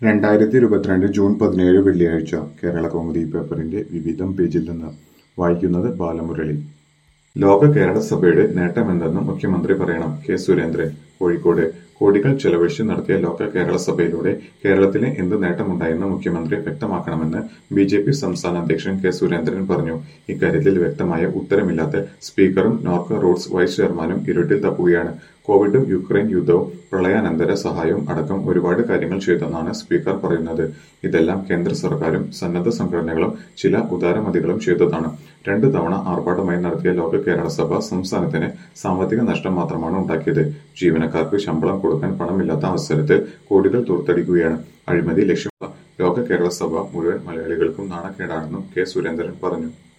രണ്ടായിരത്തി ഇരുപത്തിരണ്ട് ജൂൺ പതിനേഴ് വെള്ളിയാഴ്ച കേരള കൗമുദി പേപ്പറിന്റെ വിവിധം പേജിൽ നിന്ന് വായിക്കുന്നത് ബാലമുരളി ലോക കേരള സഭയുടെ നേട്ടമെന്തെന്ന് മുഖ്യമന്ത്രി പറയണം കെ സുരേന്ദ്രൻ കോഴിക്കോട് കോടികൾ ചെലവഴിച്ച് നടത്തിയ ലോക കേരള സഭയിലൂടെ കേരളത്തിന് എന്ത് നേട്ടമുണ്ടായെന്ന് മുഖ്യമന്ത്രി വ്യക്തമാക്കണമെന്ന് ബി ജെ പി സംസ്ഥാന അധ്യക്ഷൻ കെ സുരേന്ദ്രൻ പറഞ്ഞു ഇക്കാര്യത്തിൽ വ്യക്തമായ ഉത്തരമില്ലാത്ത സ്പീക്കറും നോർക്ക റൂട്ട്സ് വൈസ് ചെയർമാനും ഇരുട്ടിൽ തപ്പുകയാണ് കോവിഡും യുക്രൈൻ യുദ്ധവും പ്രളയാനന്തര സഹായവും അടക്കം ഒരുപാട് കാര്യങ്ങൾ ചെയ്തെന്നാണ് സ്പീക്കർ പറയുന്നത് ഇതെല്ലാം കേന്ദ്ര സർക്കാരും സന്നദ്ധ സംഘടനകളും ചില ഉദാരമതികളും ചെയ്തതാണ് രണ്ടു തവണ ആർഭാടമായി നടത്തിയ ലോക കേരള സഭ സംസ്ഥാനത്തിന് സാമ്പത്തിക നഷ്ടം മാത്രമാണ് ഉണ്ടാക്കിയത് ജീവനക്കാർക്ക് ശമ്പളം കൊടുക്കാൻ പണമില്ലാത്ത അവസരത്തിൽ കോടികൾ തൂർത്തടിക്കുകയാണ് അഴിമതി ലക്ഷ്യമുള്ള ലോക കേരള സഭ മുഴുവൻ മലയാളികൾക്കും നാണക്കേടാണെന്നും കെ സുരേന്ദ്രൻ പറഞ്ഞു